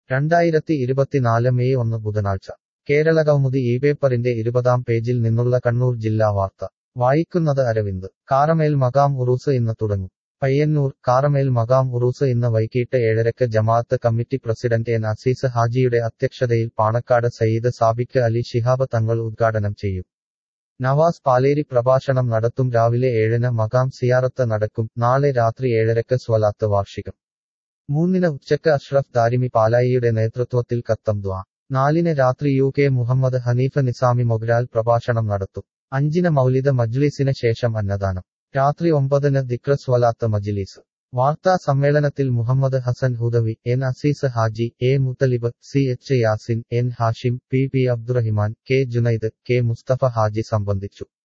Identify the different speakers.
Speaker 1: രണ്ടായിരത്തി ഇരുപത്തിനാല് മെയ് ഒന്ന് ബുധനാഴ്ച കേരളകൗമുദി ഈ പേപ്പറിന്റെ ഇരുപതാം പേജിൽ നിന്നുള്ള കണ്ണൂർ ജില്ലാ വാർത്ത വായിക്കുന്നത് അരവിന്ദ് കാറമേൽ മകാം ഉറൂസ് ഇന്ന് തുടങ്ങും പയ്യന്നൂർ കാറമേൽ മകാം ഉറൂസ് ഇന്ന് വൈകിട്ട് ഏഴരക്ക് ജമാഅത്ത് കമ്മിറ്റി പ്രസിഡന്റ് എൻ അസീസ് ഹാജിയുടെ അധ്യക്ഷതയിൽ പാണക്കാട് സയ്യിദ് സാബിക്ക് അലി ശിഹാബ് തങ്ങൾ ഉദ്ഘാടനം ചെയ്യും നവാസ് പാലേരി പ്രഭാഷണം നടത്തും രാവിലെ ഏഴിന് മകാം സിയാറത്ത് നടക്കും നാളെ രാത്രി ഏഴരക്ക് സ്വലാത്ത് വാർഷികം മൂന്നിന് ഉച്ചക്ക് അഷ്റഫ് ദാരിമി പാലായിയുടെ നേതൃത്വത്തിൽ കത്തം ദ്വാ നാലിന് രാത്രി യു കെ മുഹമ്മദ് ഹനീഫ് നിസാമി മൊഗ്രാൽ പ്രഭാഷണം നടത്തും അഞ്ചിന് മൗലിദ മജ്ലിസിന് ശേഷം അന്നദാനം രാത്രി ഒമ്പതിന് ദിക്ര സ്വലാത്ത് മജ്ലിസ് വാർത്താ സമ്മേളനത്തിൽ Muhammad Hasan Hudawi N Azeez Haji A Muthalib C H Yasin N Hashim P P Abdurahiman K Junaid K Musthafa Haji സംബന്ധിച്ചു